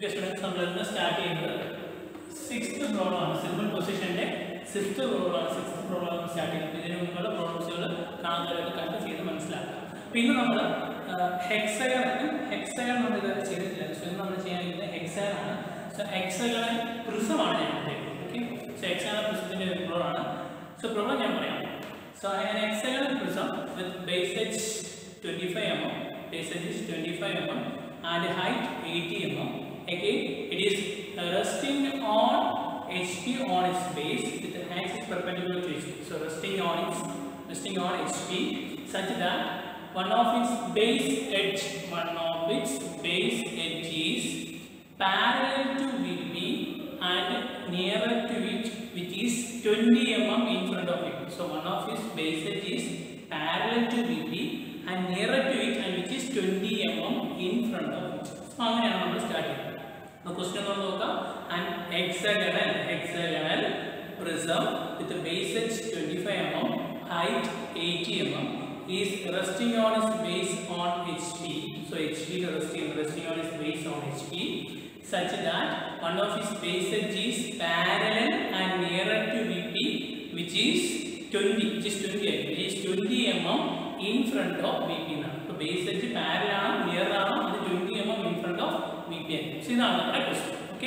Okay students നമ്മൾ ഇന്ന് start ചെയ്യുന്നത് സിക്സ്ത് പ്രോബ്ലം ആണ് സിമ്പിൾ പൊസിഷന്റെ സിക്സ്ത് പ്രോബ്ലം ആണ് സിക്സ്ത് പ്രോബ്ലം ആണ് സ്റ്റാർട്ട് ചെയ്യുന്നത് ഇതിന് മുമ്പുള്ള പ്രോബ്ലംസുകൾ കാണുന്നവരൊക്കെ കണ്ട് ചെയ്ത് മനസ്സിലാക്കാം പിന്നെ നമ്മൾ ഹെക്സഗൺ ഹെക്സഗൺ നമ്മൾ ഇതുവരെ ചെയ്തിട്ടില്ല സോ ഇന്ന് നമ്മൾ ചെയ്യാനിരിക്കുന്നത് ഹെക്സഗൺ ആണ് സോ ഹെക്സഗൺ പ്രിസമാണ് ഞാൻ എടുത്തേക്കുന്നത് ഓക്കെ സോ ഹെക്സഗൺ പ്രിസത്തിന്റെ ഒരു പ്രോബ്ലം ആണ് സോ പ്രോബ്ലം ഞാൻ പറയാം so an hexagonal prism with base edge 25 mm, base edge is 25 mm and height 80 mm. Again, it is resting on HP on its base with the axis perpendicular to HP. So resting on its resting on HP such that one of its base edge, one of its base edge is parallel to VP and nearer to it which is 20 mm in front of it. So one of its base edge is parallel to VP and nearer to it and which is 20 mm in front of it. So അങ്ങനെയാണ് നമ്മൾ start ചെയ്യുന്നത് അപ്പോൾ question നമ്മൾ നോക്കാം and hexagonal hexagonal prism with base edge 25 mm height 80 mm is resting on its base on HP. So HP is resting, resting on its base on HP such that one of its base edge is parallel and nearer to VP which is 20 which is 20 which is 20 mm in front of VP എന്നാണ് അപ്പോൾ base edge parallel ആണ് near ആണ് അത് 20 mm in front of VP ആണ് so ഇതാണ് നമ്മുടെ question okay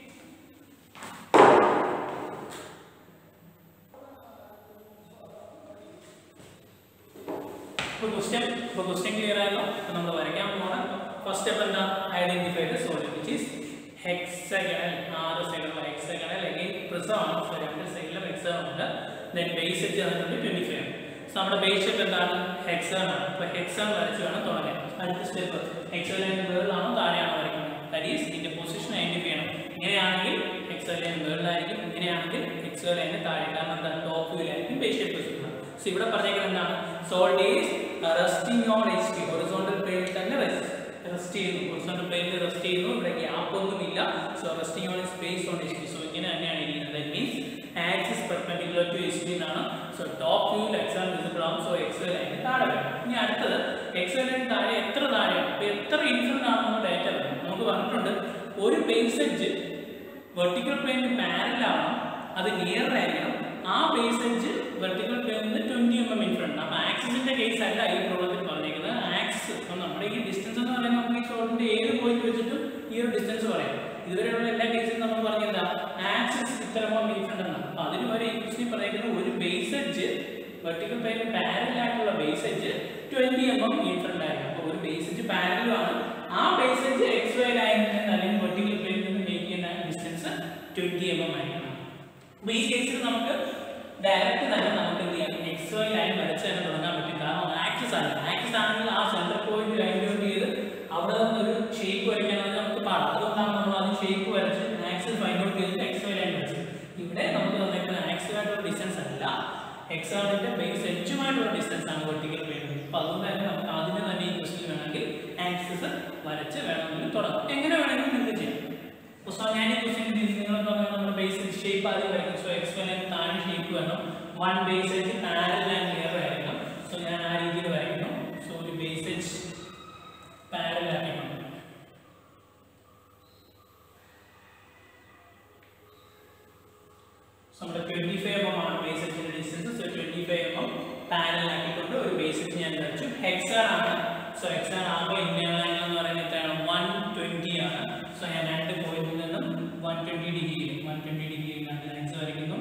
ഇപ്പോൾ question ഇപ്പോൾ ക്വസ്റ്റ്യൻ ക്ലിയർ ആയല്ലോ അപ്പോൾ നമ്മൾ വരയ്ക്കാൻ പോകണം ഫസ്റ്റ് സ്റ്റെപ്പ് എന്താ identify the solid which is hexagonal ആറ് സൈഡുള്ള ഹെക്സഗണൽ അല്ലെങ്കിൽ പ്രിസം ആണ് സോ രണ്ട് സൈഡിലും ഹെക്സഗൺ ഉണ്ട് ദെൻ ബേസ് വെച്ച് തന്നിട്ടുണ്ട് ട്വന്റി ഫൈവ് സോ നമ്മുടെ ബേസ് ഷേപ്പ് എന്താണ് ഹെക്സഗൺ ആണ് അപ്പോൾ ഹെക്സഗൺ വരച്ച് വേണം തുടങ്ങാൻ അടുത്ത സ്റ്റെപ്പ് ഹെക്സഗൺ മുകളിലാണോ താഴെയാണോ വരയ്ക്കുന്നത് ദാറ്റ് ഈസ് ഇതിന്റെ പൊസിഷൻ ഐഡന്റിഫൈ ചെയ്യണം ഇങ്ങനെയാണെങ്കിൽ ഹെക്സഗൺ മുകളിലായിരിക്കും ഇങ്ങനെയാണെങ്കിൽ ഹെക്സഗൺ താഴെ കാരണം എന്താ ടോപ്പ് വ്യൂലായിരിക്കും ബേസ് ഷേപ്പ് വെച്ചിട്ടുള്ളത് സോ ഇവിടെ പറഞ്ഞേക്കുന്നത് എന്താണ് solid is resting on H P horizontal പ്ലെയിനിൽ തന്നെ റെസ്റ്റ് ചെയ്യുന്നു ഹൊറിസോണ്ടൽ പ്ലെയിനിൽ റെസ്റ്റ് ചെയ്യുന്നു ഇവിടെ ഗ്യാപ്പ് ഒന്നുമില്ല so resting on space on H P so ഇങ്ങനെ തന്നെയാണ് ഇരിക്കുന്നത് that means axis perpendicular to H P എന്നാണ് സോ ടോപ്പ് വ്യൂവിൽ എക്സാം വിസിബിൾ ആവും സോ എക്സ് ലൈനിന് താഴെ വരും ഇനി അടുത്തത് എക്സ് ലൈനിന് താഴെ എത്ര താഴെയാണ് അപ്പോൾ എത്ര ഇൻഫ്രണ്ട് ആണെന്ന് ഡാറ്റ വരും നമുക്ക് പറഞ്ഞിട്ടുണ്ട് ഒരു ബേസ് എഡ്ജ് വെർട്ടിക്കൽ പ്ലെയിനിന് പാരൽ ആവണം അത് നിയർ ആയിരിക്കണം ആ ബേസ് എഡ്ജ് വെർട്ടിക്കൽ പ്ലെയിനിൽ ട്വന്റി എം എം ഇൻഫ്രണ്ട് അപ്പൊ ആക്സിസിന്റെ കേസ് അല്ല ഈ പ്രോബ്ലത്തിൽ പറഞ്ഞേക്കുന്നത് ആക്സ് അപ്പൊ നമ്മുടെ ഈ ഡിസ്റ്റൻസ് എന്ന് പറയുന്നത് നമുക്ക് ഈ ഷോട്ടിന്റെ ഏത് പോയിന്റ് വെച്ചിട്ടും ഈ ഒരു ഡിസ്റ്റൻസ് പറയാം ഇതുവരെയുള്ള എല്ലാ കേസിലും നമ്മൾ പറഞ്ഞെന്താ ആക്സിസ് ഇത്ര എം എം ഇൻഫ്രണ്ട് ആണ് അപ്പൊ അതിന് വരെ ഈ പറഞ്ഞേക്കുന്നത് ഒരു ബേസ് എഡ്ജ് വെർട്ടിക്കൽ പ്ലെയിനിൽ പാരൽ ആയിട്ടുള്ള base edge twenty M M in front ആയിരിക്കും അപ്പൊ ഒരു ബേസ് എഡ്ജ് പാരലും ആണ് ആ ബേസ് എഡ്ജ് എക്സ് വൈ ലൈനിൽ നിന്ന് അല്ലെങ്കിൽ വെർട്ടിക്കൽ പ്ലെയിനിൽ നിന്ന് മേക്ക് ചെയ്യുന്ന ഡിസ്റ്റൻസ് ട്വന്റി എം എം ആയിരിക്കണം അപ്പൊ ഈ കേസിൽ നമുക്ക് ഡയറക്റ്റ് തന്നെ നമുക്ക് എന്ത് ചെയ്യാം എക്സ് വൈ ലൈൻ വരച്ച് തന്നെ തുടങ്ങാൻ പറ്റും കാരണം ആക്സിസ് ആണ് ആക്സിസ് ആണെങ്കിൽ ആ സെന്റർ പോയിന്റ് ഐഡന്റിഫൈ ചെയ്ത് അവിടെ നിന്നൊരു ഷേപ്പ് വരയ്ക്കാനാണ് നമുക്ക് പാടാം അതുകൊണ്ടാണ് നമ്മൾ ആദ്യം ഷേപ്പ് വരച്ച് ആക്സിസ് ഫൈൻഡ് ഔട്ട് ചെയ്ത് എക്സ് വൈ ലൈൻ വരച്ചത് ഇവിടെ നമുക്ക് തന്നേക്കുന്ന ആക്സിലായിട്ടുള്ള ഡിസ്റ്റൻസ് അല്ല എക്സ് ആണിന്റെ ബേസ് എച്ചുമായിട്ടുള്ള ഡിസ്റ്റൻസ് ആണ് വെർട്ടിക്കൽ പ്ലെയിൻ അപ്പൊ അതുകൊണ്ട് തന്നെ നമുക്ക് ആദ്യം തന്നെ ഈ ക്വസ്റ്റ്യൻ വേണമെങ്കിൽ ആക്സിസ് വരച്ച് വേണമെങ്കിൽ തുടങ്ങാം എങ്ങനെ വേണമെങ്കിലും നിങ്ങൾക്ക് ചെയ്യാം സോ ഞാൻ ഈ ക്വസ്റ്റ്യൻ നിങ്ങൾ പറഞ്ഞാൽ നമ്മുടെ ബേസ് ഷേപ്പ് ആദ്യം വരയ്ക്കും സോ എക്സ് വൈ ലൈൻ താഴെ ഷേപ്പ് വേണം one base edge parallel and near ആയിരിക്കണം സോ ഞാൻ ആ രീതിയിൽ വരയ്ക്കുന്നു സോ ഒരു ബേസ് എച്ച് പാരൽ ആയിരിക്കണം സോ നമ്മുടെ ട്വന്റി ഫൈവ് എം ആണ് ബേസ് എച്ചിന്റെ distance so twenty five M M parallel ആക്കിക്കൊണ്ട് ഒരു ബേസ് എച്ച് ഞാൻ വരച്ചു ഹെക്സാർ ആണ് സോ ഹെക്സാർ ആകുമ്പോൾ ഇന്ത്യൻ ആംഗിൾ എന്ന് പറയുന്നത് എത്രയാണ് വൺ ട്വന്റി ആണ് സോ ഞാൻ രണ്ട് പോയിന്റിൽ നിന്നും one twenty degree one twenty degree രണ്ട് ലൈൻസ് വരയ്ക്കുന്നു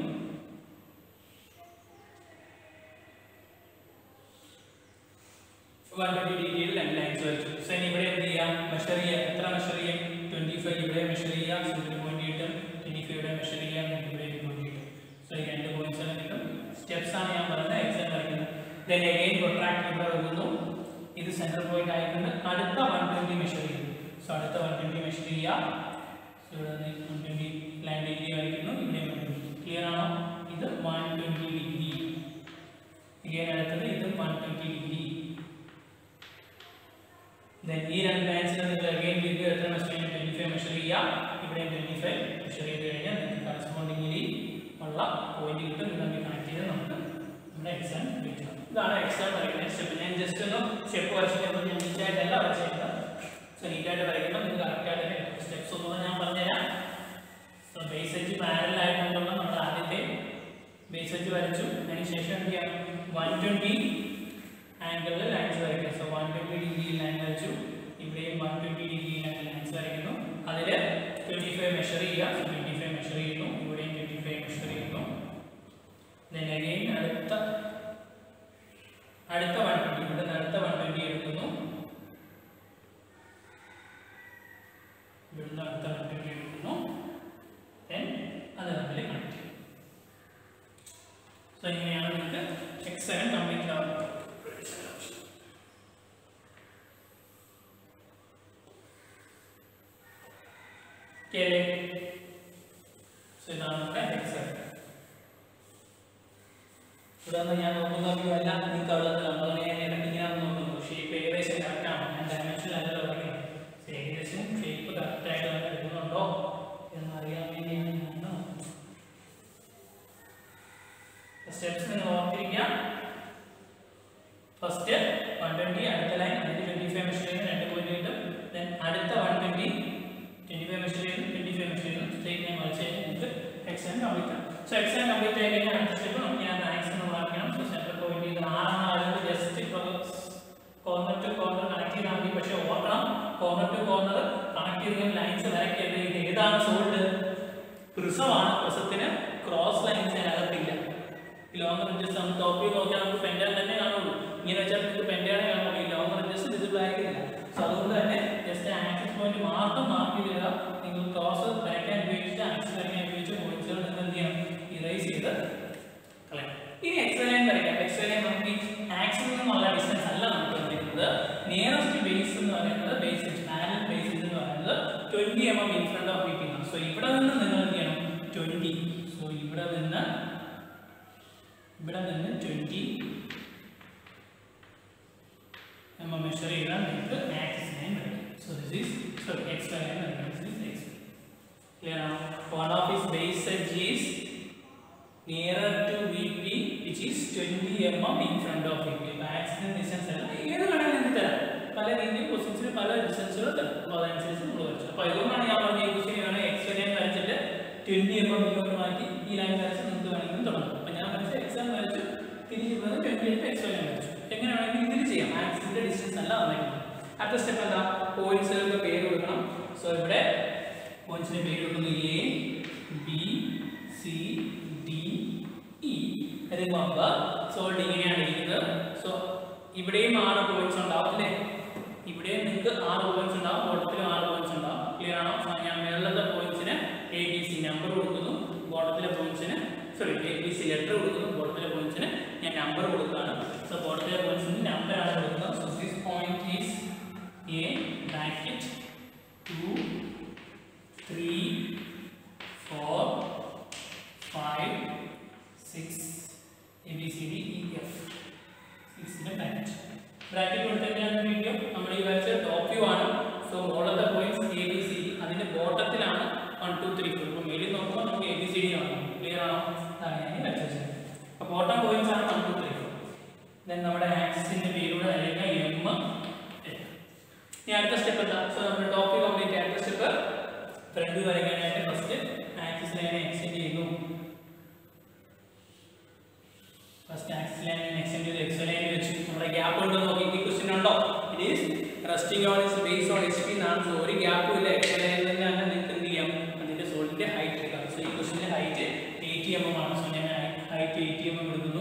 വൺ ട്വന്റി ഡിഗ്രിയിൽ രണ്ട് ലൈൻസ് വരച്ചു സോ ഇനി ഇവിടെ എന്ത് ചെയ്യാം മെഷർ ചെയ്യാം എത്ര മെഷർ ചെയ്യാം ട്വന്റി ഫൈവ് ഇവിടെ മെഷർ ചെയ്യാം സോ ഒരു പോയിന്റ് കിട്ടും ട്വന്റി ഫൈവ് ഇവിടെ മെഷർ ചെയ്യാം എന്നിട്ട് ഇവിടെ ഒരു പോയിന്റ് കിട്ടും സോ ഈ രണ്ട് പോയിന്റ്സ് എല്ലാം കിട്ടും സ്റ്റെപ്സ് ആണ് ഞാൻ പറയുന്നത് എക്സാം വരയ്ക്കുന്നത് ദെൻ അഗൈൻ പ്രൊട്രാക്ട് ഇവിടെ വരുന്നു ഇത് സെന്റർ പോയിന്റ് ആയിട്ടുണ്ട് അടുത്ത വൺ ട്വന്റി മെഷർ ചെയ്യും സോ അടുത്ത വൺ ട്വന്റി മെഷർ ചെയ്യാം സോ ഇവിടെ വൺ ട്വന്റി ലൈൻ ഡിഗ്രി വരയ്ക്കുന്നു ഇവിടെ വൺ ട്വന്റി ക്ലിയർ ആണോ ഇത് വൺ ട്വന്റി ഡിഗ്രി ഇങ്ങനെ അടുത്തത് ഇത് വൺ ട്വന്റി ഡിഗ്രി ദെൻ ഈ രണ്ട് ലൈൻസിൽ നിങ്ങൾ അഗൈൻ ബിഗ് എത്ര മെഷർ ചെയ്യാം ട്വന്റി ഫൈവ് മെഷർ ചെയ്യാം ഇവിടെ ട്വന്റി ഫൈവ് മെഷർ ചെയ്ത് കഴിഞ്ഞാൽ നിങ്ങൾക്ക് കറസ്പോണ്ടിങ്ങിലി ഉള്ള പോയിന്റ് കിട്ടും ഇത് തമ്മിൽ കണക്ട് ചെയ്ത് നമുക്ക് നമ്മുടെ എക്സാം കിട്ടും ഇതാണ് എക്സാം വരയ്ക്കുന്ന സ്റ്റെപ്പ് ഞാൻ ജസ്റ്റ് ഒന്ന് സ്റ്റെപ്പ് വരച്ചിട്ട് ഞാൻ നീറ്റായിട്ടല്ല വരച്ചേക്കുന്നത് സോ നീറ്റായിട്ട് വരയ്ക്കുമ്പോൾ നിങ്ങൾക്ക് കറക്റ്റായിട്ട് സ്റ്റെപ്സ് ഒന്നും ഞാൻ പറഞ്ഞുതരാം സോ ബേസ് വെച്ച് പാരലൽ ആയിട്ടുള്ള നമ്മുടെ ആദ്യത്തെ ബേസ് വെച്ച് വരച്ചു അതിനുശേഷം എന്ത് ചെയ്യാം വൺ ട്വൻറ്റി ആംഗിളിൽ ലൈൻസ് വരയ്ക്കുക so one twenty degree line വരച്ചു ഇവിടെയും വൺ ട്വൻറ്റി ഡിഗ്രി ലൈൻസ് വരയ്ക്കുന്നു അതിൽ ട്വൻറ്റി ഫൈവ് മെഷർ ചെയ്യുക സോ ട്വൻറ്റി ഫൈവ് മെഷർ ചെയ്യുന്നു ഇവിടെയും ട്വൻറ്റി ഫൈവ് മെഷർ ചെയ്യുന്നു then again അടുത്ത അടുത്ത വൺ ട്വൻറ്റി ഇവിടെ നിന്ന് അടുത്ത വൺ ട്വൻറ്റി എടുക്കുന്നു ഇവിടുന്ന് അടുത്ത വൺ ട്വൻറ്റി എടുക്കുന്നു then അത് തമ്മിൽ കണക്ട് ചെയ്യും സോ ഇങ്ങനെയാണ് നിങ്ങൾക്ക് എക്സ് സെവൻ കംപ്ലീറ്റ് ആവുന്നത് കേരള സോ ഇതാണ് നമ്മുടെ എക്സ് സെവൻ ഇവിടെ നിന്ന് ഞാൻ നോക്കുന്നതല്ല നിങ്ങൾക്ക് അവിടെ നിന്ന് കണ്ടോളെ ഞാൻ ഇടയ്ക്ക് ഇങ്ങനെ നോക്കുന്നു ഷേപ്പ് ഏകദേശം കറക്റ്റാണ് ഞാൻ ഡയമെൻഷൻ അല്ലല്ലോ പറയുന്നത് So, ഏകദേശം ഷേപ്പ് കറക്റ്റായിട്ട് തന്നെ എടുക്കുന്നുണ്ടോ എന്നറിയാൻ വേണ്ടിയാണ് ഞാൻ നോക്കുന്നത് സ്റ്റെപ്സ് നിങ്ങൾ ഓർത്തിരിക്കുക ഫസ്റ്റ് വൺ ട്വൻറ്റി അടുത്ത ലൈൻ അതിന് ട്വൻറ്റി ഫൈവ് മെഷർ ചെയ്യുന്ന രണ്ട് പോയിന്റ് കിട്ടും ദെൻ അടുത്ത one twenty twenty five measure ചെയ്യുന്നു ട്വൻറ്റി ഫൈവ് മെഷർ ചെയ്യുന്നു സ്ട്രേറ്റ് ലൈൻ വലിച്ചു കഴിഞ്ഞാൽ നിങ്ങൾക്ക് എക്സാം കംപ്ലീറ്റ് ആണ് സോ എക്സാം കംപ്ലീറ്റ് ആയി കഴിഞ്ഞാൽ അടുത്ത സ്റ്റെപ്പ് നമുക്ക് ഞാൻ മാക്സ് എന്ന് മാർക്കണം സോ സെൻട്രൽ പോയിന്റ് ചെയ്ത് ആറാണ് ആളുകൾ just corner to corner connect ചെയ്താൽ മതി പക്ഷേ ഓർക്കണം കോർണർ ടു കോർണർ കണക്ട് ചെയ്ത് ലൈൻസ് വരയ്ക്കരുത് ഇത് ഏതാണ് സോൾഡ് പ്രിസമാണ് പ്രിസത്തിന് ക്രോസ് ലൈൻസ് അതിനകത്തില്ല ലോങ് റിഞ്ചസ് നമ്മൾ ടോപ്പ് വ്യൂ നോക്കിയാൽ നമുക്ക് പെൻഡാൻ തന്നെ കാണുള്ളൂ ഇങ്ങനെ വെച്ചാൽ നിങ്ങൾക്ക് പെൻഡാനെ കാണുള്ളൂ ഈ ലോങ് റിഞ്ചസ് വിസിബിൾ ആയിരിക്കില്ല സോ അതുകൊണ്ട് തന്നെ ജസ്റ്റ് ആക്സിസ് പോയിന്റ് മാത്രം മാർക്ക് ചെയ്യുക നിങ്ങൾ ക്രോസ് വരയ്ക്കാൻ ഉപയോഗിച്ചിട്ട് ആക്സിസ് വരയ്ക്കാൻ ഉപയോഗിച്ച് പോയിന്റ്സുകൾ നിങ്ങൾ എന്ത് ചെയ്യണം ഇറേസ് ചെയ്ത് കളയാം ഇനി എക്സ് ലൈൻ വരയ്ക്കാം എക്സ് ലൈൻ നമുക്ക് ആക്സിൽ നിന്നുള്ള ഡിസ്റ്റൻസ് അല്ല നമുക്ക് തന്നിരിക്കുന്നത് നിയറസ്റ്റ് ബേസ് എന്ന് പറയുന്നത് ബേസ് പാരൽ ബേസ് എന്ന് പറയുന്നത് twenty M M in front of വീപ്പിംഗ് ആണ് സോ ഇവിടെ നിന്ന് നിങ്ങൾ എന്ത് ചെയ്യണം ട്വന്റി സോ ഇവിടെ നിന്ന് ഇവിടെ നിന്ന് ട്വന്റി എം എം മെഷർ ചെയ്താൽ നിങ്ങൾക്ക് ആക്സിസ് ലൈൻ വരയ്ക്കാം so this is sorry X line വരയ്ക്കാം ദിസ് ഈസ് എക്സ് ക്ലിയർ ആണോ one of his base edge is nearer to VP which is 20 mm in front of VP. അപ്പോൾ accident distance അല്ല ഏത് വേണമെങ്കിലും നിങ്ങൾക്ക് തരാം പല രീതിയിൽ ക്വസ്റ്റ്യൻസിൽ പല ഡിസ്റ്റൻസുകൾ തരാം അപ്പോൾ അതനുസരിച്ച് നമ്മൾ വരച്ചു അപ്പോൾ ഇതുകൊണ്ടാണ് ഞാൻ പറഞ്ഞ ഈ ക്വസ്റ്റ്യൻ ആണ് എക്സ് ലൈൻ വരച്ചിട്ട് ട്വന്റി എം എം ഇങ്ങോട്ട് മാറ്റി ഈ ലൈൻ വരച്ച് നിങ്ങൾക്ക് വേണമെങ്കിലും തുടങ്ങാം അപ്പോൾ ഞാൻ വരച്ച എക്സാം വരച്ചു തിരിച്ച് വന്ന് ട്വന്റി എട്ട് എക്സ് ലൈൻ വരച്ചു എങ്ങനെ വേണമെങ്കിലും ഇതിൽ ചെയ്യാം ആക്സിഡന്റ് ഡിസ്റ്റൻസ് അല്ല വന്നേക്കുന്നത് അടുത്ത സ്റ്റെപ്പ് എന്താ പോയിന്റ്സുകൾക്ക് പേര് കൊടുക്കണം സോ ഇവിടെ പോയിന്റ്സിന് പേര് കൊടുക്കുന്നു A B C D E remember solid ഇങ്ങനെയാണ് ഇരിക്കുന്നത് സോ ഇവിടെയും ആറ് പോയിന്റ്സ് ഉണ്ടാവും അല്ലേ ഇവിടെയും നിങ്ങൾക്ക് ആറ് പോയിന്റ്സ് ഉണ്ടാവും ബോട്ടത്തിലും ആറ് പോയിന്റ്സ് ഉണ്ടാവും ക്ലിയർ ആണോ So, ഞാൻ മേളിലത്തെ പോയിന്റ്സിന് എ ബി സി നമ്പർ കൊടുക്കുന്നു ബോട്ടത്തിലെ പോയിന്റ്സിന് sorry A B C letter കൊടുക്കുന്നു ബോട്ടത്തിലെ പോയിന്റ്സിന് ഞാൻ നമ്പർ കൊടുക്കുകയാണ് സോ ബോട്ടത്തിലെ പോയിന്റ്സിന് നമ്പറാണ് കൊടുക്കുന്നത് so this point is A bracket two three, four, five, six, A B C D E F. സിക്സിന്റെ ബ്രാക്കറ്റ് ബ്രാക്കറ്റ് കൊടുത്തിട്ടാണ് വീഡിയോ നമ്മൾ ഈ വരച്ച ടോപ്പ് വ്യൂ ആണ് സോ മുകളിലത്തെ points A B C D അതിന്റെ ബോട്ടത്തിലാണ് വൺ ടു ത്രീ ഫോർ ഇപ്പോൾ മേലിൽ നോക്കുമ്പോൾ നമുക്ക് എ ബി സി ഡി കാണാം ക്ലിയർ ആണോ അതാണ് ഞാൻ ഈ വരച്ചത് അപ്പോൾ ബോട്ടം പോയിന്റ്സ് ആണ് one two three four then നമ്മുടെ ആക്സിന്റെ പേരൂടെ അല്ലെങ്കിൽ എം ഇനി അടുത്ത സ്റ്റെപ്പ് എന്താ സോ നമ്മുടെ ടോപ്പ് വ്യൂ കംപ്ലീറ്റ് അടുത്ത സ്റ്റെപ്പ് ഫ്രണ്ട് വരയ്ക്കാനായിട്ട് ഫസ്റ്റ് ആക്സിസ് ലൈനെ എക്സ്റ്റെൻഡ് ചെയ്യുന്നു ഫസ്റ്റ് ആക്സിസ് ലൈൻ എക്സ്റ്റെൻഡ് ചെയ്ത് എക്സ് ലൈൻ വെച്ച് നമ്മുടെ ഗ്യാപ്പ് ഉണ്ടോ നോക്കി ഈ ക്വസ്റ്റ്യൻ ഉണ്ടോ it is resting on its base on H P എന്നാണ് സോ ഒരു ഗ്യാപ്പും ഇല്ല എക്സ് ലൈനിൽ തന്നെ തന്നെ നിങ്ങൾക്ക് എന്ത് ചെയ്യാം അതിന്റെ സോളിന്റെ ഹൈറ്റ് എടുക്കാം സോ ഈ ക്വസ്റ്റിന്റെ ഹൈറ്റ് എയ്റ്റി എം എം ആണ് സോ ഞാൻ ഹൈറ്റ് എയ്റ്റി എം എം എടുക്കുന്നു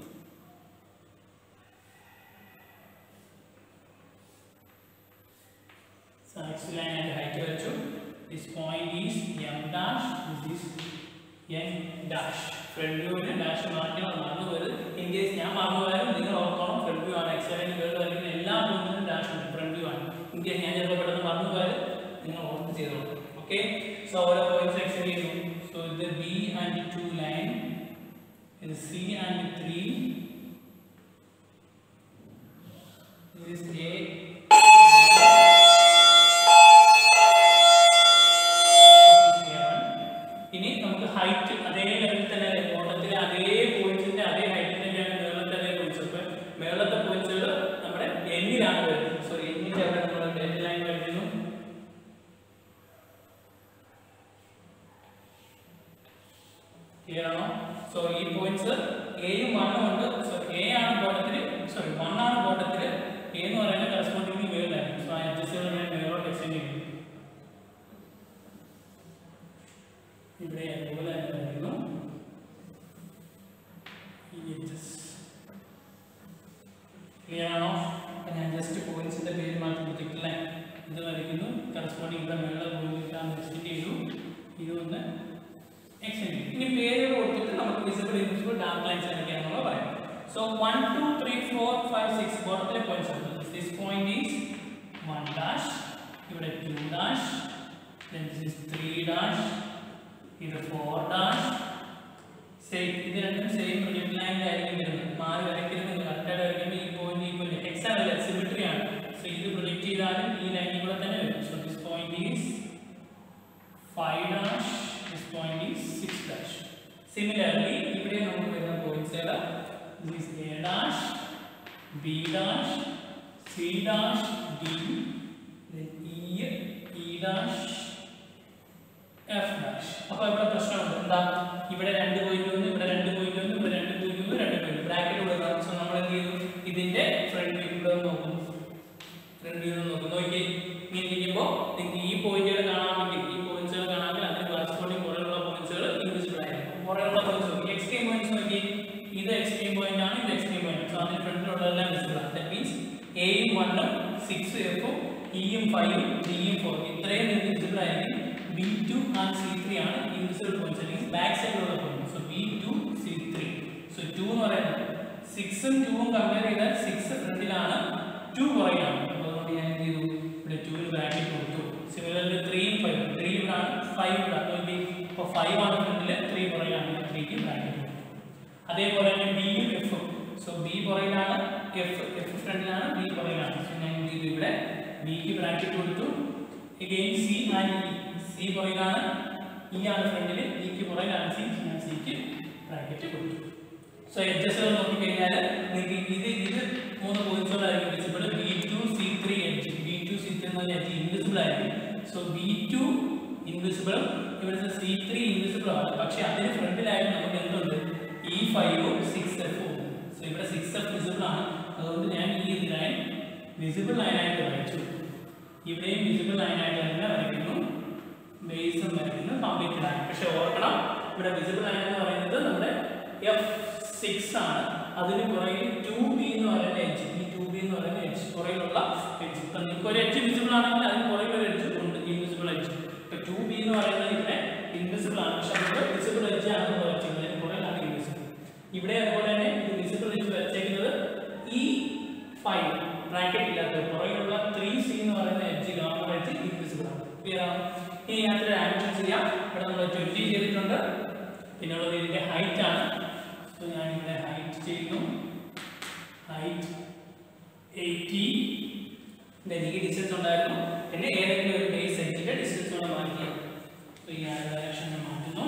So next line and height വരച്ചു. This point is m dash. This is n dash. Front വ്യൂവിന് ഡാഷ് മാറ്റണം മറന്നു പോയത് ഇൻ കേസ് ഞാൻ മറന്നു പോയാലും നിങ്ങൾ ഓർത്തോളം ഫ്രണ്ട് വ്യൂ ആണ് എക്സലൈൻ വേൾഡ് വരയ്ക്കുന്ന എല്ലാ പോയിന്റിനും ഡാഷ് ഉണ്ട് ഫ്രണ്ട് വ്യൂ ആണ് ഇൻ കേസ് ഞാൻ ചിലപ്പോൾ പെട്ടെന്ന് മറന്നു പോയാൽ നിങ്ങൾ ഓർത്ത് ചെയ്തോളൂ ഓക്കെ സോ ഓരോ പോയിന്റ്സ് എക്സ്റ്റെൻഡ് ചെയ്തു സോ ഇത് ബി ആൻഡ് ടു ലൈൻ ഇത് C and three this is a ഇനി നമുക്ക് ഹൈറ്റ് അതേ ലെവലിൽ തന്നെ ഓട്ടത്തിലെ അതേ പോയിന്റ്സിന്റെ അതേ ഹൈറ്റിൽ തന്നെയാണ് മേളത്തെ അതേ പോയിന്റ്സ് അപ്പൊ മേളത്തെ പോയിന്റ്സുകൾ നമ്മുടെ എന്നിലാണ് വരുന്നത് സോറി എന്നിന്റെ അവിടെ നമ്മൾ ഡെഡ് ലൈൻ വരയ്ക്കുന്നു ക്ലിയർ ആണോ സോ ഈ പോയിന്റ്സ് എയും വണ്ണും ഉണ്ട് സോ എ ആണ് ബോട്ടത്തിൽ സോറി വൺ ആണ് ബോട്ടത്തിൽ എ എന്ന് പറയുന്നത് കറസ്പോണ്ടിങ് മേളിലായിരിക്കും സോ ആ എഡ്ജസ്റ്റുകൾ ഞാൻ മേലോട്ട് എക്സ്റ്റെൻഡ് ചെയ്യും ഇവിടെ അതുപോലെ തന്നെ വരുന്നു ഈ എഡ്ജസ് ക്ലിയർ ആണോ അപ്പൊ ഞാൻ ജസ്റ്റ് പോയിന്റ്സിന്റെ പേര് മാറ്റി കൊടുത്തിട്ടില്ല ഇത് വരയ്ക്കുന്നു കറസ്പോണ്ടിങ് ഇവിടെ മേള പോയിന്റ് എക്സ്റ്റെൻഡ് ചെയ്തു ഇത് ഒന്ന് എക്സ്റ്റെൻഡ് ചെയ്തു ഇനി പേരുകൾ കൊടുത്തിട്ട് നമുക്ക് വിസിബിൾ ഇൻവിസിബിൾ ഡാർക്ക് ലൈൻസ് എന്തൊക്കെയാണെന്നുള്ള പറയാം so one two three four five six ബോട്ടത്തിലെ പോയിന്റ്സ് ഉണ്ട് this point is one dash ഇവിടെ two dash then this is three dash ഇത് ഫോർ ഡാഷ് സെയിം ഇത് രണ്ടും സെയിം പ്രൊജക്ട് ലൈനിലായിരിക്കും വരുന്നത് മാറി വരയ്ക്കരുത് കറക്റ്റായിട്ട് വരയ്ക്കുമ്പോൾ ഈ പോയിന്റ് ഈ പോയിന്റ് എക്സ് ആണല്ല സിമിട്രി ആണ് സോ ഇത് പ്രൊജക്ട് ചെയ്താലും ഈ ലൈനിൽ കൂടെ തന്നെ വരും so this point is five dash this point is six dash similarly ഇവിടെ നമുക്ക് വരുന്ന പോയിന്റ്സുകൾ this A dash B dash C dash D E E dash F dash അപ്പോൾ ഇവിടെ പ്രശ്നമുണ്ട് എന്താ ഇവിടെ രണ്ട് പോയിന്റ് ഒന്ന് ഇവിടെ രണ്ട് പോയിന്റ് ഒന്ന് ഇവിടെ രണ്ട് പോയിന്റ് ഒന്ന് രണ്ട് പോയിന്റ് ബ്രാക്കറ്റ് കൊടുക്കണം സോ നമ്മൾ എന്ത് ചെയ്തു ഇതിന്റെ ഫ്രണ്ട് വ്യൂ ഇവിടെ ഒന്ന് നോക്കുന്നു ഫ്രണ്ട് വ്യൂ നോക്കുന്നു നോക്കി ഇങ്ങനെ ഇരിക്കുമ്പോൾ നിങ്ങൾക്ക് ഈ പോയിന്റുകൾ കാണാമെങ്കിൽ ഈ പോയിന്റ്സുകൾ കാണാമെങ്കിൽ അതിന് കറസ്പോണ്ടിങ് പുറകുള്ള പോയിന്റ്സുകൾ ഇൻവിസിബിൾ ആയിരിക്കും പുറകുള്ള പോയിന്റ്സ് എക്സ്ട്രീം പോയിന്റ്സ് നോക്കി ഇത് എക്സ്ട്രീം പോയിന്റ് ആണ് ഇത് എക്സ്ട്രീം പോയിന്റ് സോ അതിന് ഫ്രണ്ടിലുള്ളതെല്ലാം വിസിബിൾ ആണ് ദാറ്റ് മീൻസ് എയും വണ്ണും സിക്സ് എഫും ഇയും ഫൈവും ഡിയും ഫോർ ഇത്രയും വിസിബിൾ ആയിരിക്കും B two and C three ആണ് ഇൻവിസിബിൾ പോയിന്റ്സ് അല്ലെങ്കിൽ ബാക്ക് സൈഡിലുള്ള point so B two C three so two എന്ന് പറയുന്നത് സിക്സും ടൂവും കമ്പയർ ചെയ്താൽ സിക്സ് ഫ്രണ്ടിലാണ് ടു പുറകിലാണ് അപ്പോൾ അതുകൊണ്ട് ഞാൻ എന്ത് ചെയ്തു ഇവിടെ ടൂവിൽ ബ്രാക്കറ്റ് കൊടുത്തു സിമിലർലി ത്രീയും ഫൈവ് ത്രീ ഇവിടെ ആണ് ഫൈവ് ഇവിടെ ആണ് ഇപ്പോൾ ഫൈവ് ആണ് ഫ്രണ്ടിൽ ത്രീ പുറകിലാണ് ത്രീക്ക് ബ്രാക്കറ്റ് കൊടുത്തു അതേപോലെ തന്നെ ബിയും എഫും സോ ബി പുറകിലാണ് എഫ് എഫ് ഫ്രണ്ടിലാണ് ബി പുറകിലാണ് സോ ഞാൻ എന്ത് ചെയ്തു ഇവിടെ ബിക്ക് ബ്രാക്കറ്റ് കൊടുത്തു again C and E C പുറകിലാണ് ഇ ആണ് ഫ്രണ്ടിൽ ഇക്ക് പുറകിലാണ് സി ഞാൻ സിക്ക് ബ്രാക്കറ്റ് കൊടുത്തു സോ എഡ്ജസ്റ്റുകൾ നോക്കിക്കഴിഞ്ഞാൽ നിങ്ങൾക്ക് ഇത് ഇത് മൂന്ന് പോയിന്റ്സുകളായിരിക്കും visible B two C three edge B two C three എന്ന് പറഞ്ഞാൽ എഡ്ജ് ഇൻവിസിബിൾ ആയിരിക്കും സോ ബി ടു ഇൻവിസിബിൾ ഇവിടുത്തെ സി ത്രീ ഇൻവിസിബിൾ ആണ് പക്ഷേ അതിന് ഫ്രണ്ടിലായിട്ട് നമുക്ക് എന്തുണ്ട് ഇ ഫൈവും സിക്സ് എഫും സോ ഇവിടെ സിക്സ് എഫ് വിസിബിൾ ആണ് അതുകൊണ്ട് ഞാൻ ഈ ലൈൻ വിസിബിൾ ലൈനായിട്ട് വരച്ചു ഇവിടെയും വിസിബിൾ ലൈനായിട്ട് തന്നെ വരയ്ക്കുന്നു ബേസും വരയ്ക്കുന്നു കംപ്ലീറ്റ് ലൈൻ പക്ഷെ ഓർക്കണം ഇവിടെ വിസിബിൾ ലൈൻ എന്ന് പറയുന്നത് നമ്മുടെ എഫ് സിക്സ് ആണ് അതിന് പുറകിൽ ടു ബി എന്ന് പറയുന്ന എഡ്ജ് ഈ ടു ബി എന്ന് പറയുന്ന എഡ്ജ് പുറകിലുള്ള എഡ്ജ് ഇപ്പം നിങ്ങൾക്ക് ഒരു എഡ്ജ് വിസിബിൾ ആണെങ്കിൽ അതിന് പുറകിൽ ഒരു എഡ്ജ് ഉണ്ട് ഇൻവിസിബിൾ എഡ്ജ് ഇപ്പൊ ടു ബി എന്ന് പറയുന്നത് ഇവിടെ ഇൻവിസിബിൾ ആണ് പക്ഷെ അത് വിസിബിൾ എഡ്ജ് ആണ് വരച്ചത് അതിന് പുറകിലാണ് ഇൻവിസിബിൾ ഇവിടെ അതുപോലെ തന്നെ ഇത് വിസിബിൾ എഡ്ജ് വരച്ചേക്കുന്നത് ഈ ഫൈവ് ബ്രാക്കറ്റ് ഇല്ലാത്ത പുറകിലുള്ള ത്രീ സി എന്ന് പറയുന്ന എഡ്ജ് ഗാമർ എഡ്ജ് ഇൻവിസിബിൾ ആണ് ക്ലിയർ ആണ് ഇനി ഇതിനകത്തൊരു ആക്ഷൻ ചെയ്യാം ഇവിടെ നമ്മൾ ട്വന്റി ചെയ്തിട്ടുണ്ട് പിന്നെ ഉള്ളത് ഇതിന്റെ ഹൈറ്റ് ആണ് സോ ഞാൻ ഇവിടെ ഹൈറ്റ് ചെയ്യുന്നു ഹൈറ്റ് എയ്റ്റി എനിക്ക് ഡിസ്റ്റൻസ് ഉണ്ടായിരുന്നു പിന്നെ ഏതെങ്കിലും ഒരു ബേസ് എഡ്ജിന്റെ ഡിസ്റ്റൻസ് കൂടെ മാറ്റി സോ ഈ ഡയറക്ഷൻ മാറ്റുന്നു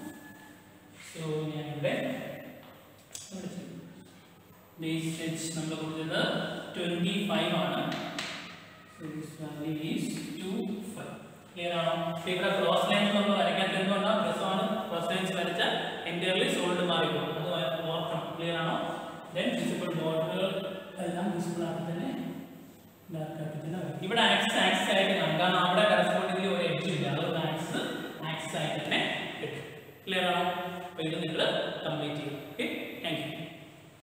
സോ ഞാൻ ഇവിടെ ഇവിടെ ചെയ്യും ബേസ് എഡ്ജ് നമ്മൾ കൊടുത്തത് ട്വന്റി ഫൈവ് ആണ് so this value is two five clear ആണോ ഇപ്പൊ ഇവിടെ ക്രോസ് ലൈൻസ് നമ്മൾ വരയ്ക്കാത്ത എന്തുകൊണ്ടാണ് പ്രസമാണ് ക്രോസ് ലൈൻസ് വരച്ച എൻറ്റയർലി സോൾഡ് മാറിപ്പോകും അത് വ- ഓർക്കണം ക്ലിയർ ആണോ ദെൻ വിസിബിൾ ബോർഡറുകൾ എല്ലാം വിസിബിൾ ആക്കി തന്നെ ഡാർക്ക് ആക്കി തന്നെ വരും ഇവിടെ ആക്സ് ആക്സ് ആയിട്ട് കാണും കാരണം അവിടെ കറസ്പോണ്ടിങ്ങിൽ ഒരു എഡ്ജ് ഇല്ല അതുകൊണ്ട് ആക്സ് ആക്സ് ആയിട്ട് തന്നെ കിട്ടും ക്ലിയർ ആണോ അപ്പൊ ഇത് നിങ്ങൾ കംപ്ലീറ്റ് ചെയ്യും ഓക്കെ